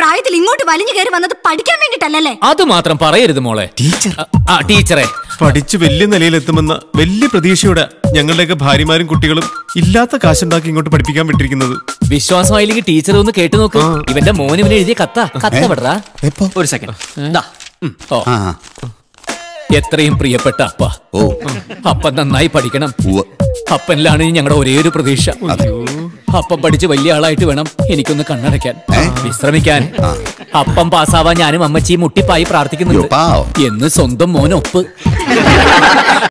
പ്രായത്തിൽ ഇങ്ങോട്ട് വലിഞ്ഞു കയറി വന്നത് പഠിക്കാൻ വേണ്ടിട്ടല്ലല്ലേ അത് മാത്രം പറയരുത് മോളെ ടീച്ചർ ആ ടീച്ചറെ പഠിച്ച് വലിയ നിലയിലെത്തുമെന്ന വലിയ പ്രതീക്ഷയോടെ ഞങ്ങളുടെയൊക്കെ ഭാര്യമാരും കുട്ടികളും ഇല്ലാത്ത കാശുണ്ടാക്കി ഇങ്ങോട്ട് പഠിപ്പിക്കാൻ വിട്ടിരിക്കുന്നത് വിശ്വാസമായില്ലെങ്കിൽ ടീച്ചർ ഒന്ന് കേട്ടു നോക്ക് ഇവന്റെ മോൻ ഇവന് എഴുതിയ കത്ത കത്ത വിടറാ എപ്പോ ഒരു സെക്കൻഡ് ദാ ഓ ആ എത്രയും പ്രിയപ്പെട്ട അപ്പ ഓ അപ്പൻ നന്നായി പഠിക്കണം ഉവ്വ്. അപ്പനിലാണ് ഞങ്ങളുടെ ഒരേ ഒരു പ്രതീക്ഷ അപ്പം പഠിച്ച് വലിയ ആളായിട്ട് വേണം എനിക്കൊന്ന് കണ്ണടയ്ക്കാൻ വിശ്രമിക്കാൻ അപ്പം പാസ്സാവാൻ ഞാനും അമ്മച്ചിയും മുട്ടിപ്പായി യ്യോ, പ്രാർത്ഥിക്കുന്നുണ്ട് പാവം. എന്ന് സ്വന്തം മോനൊപ്പ്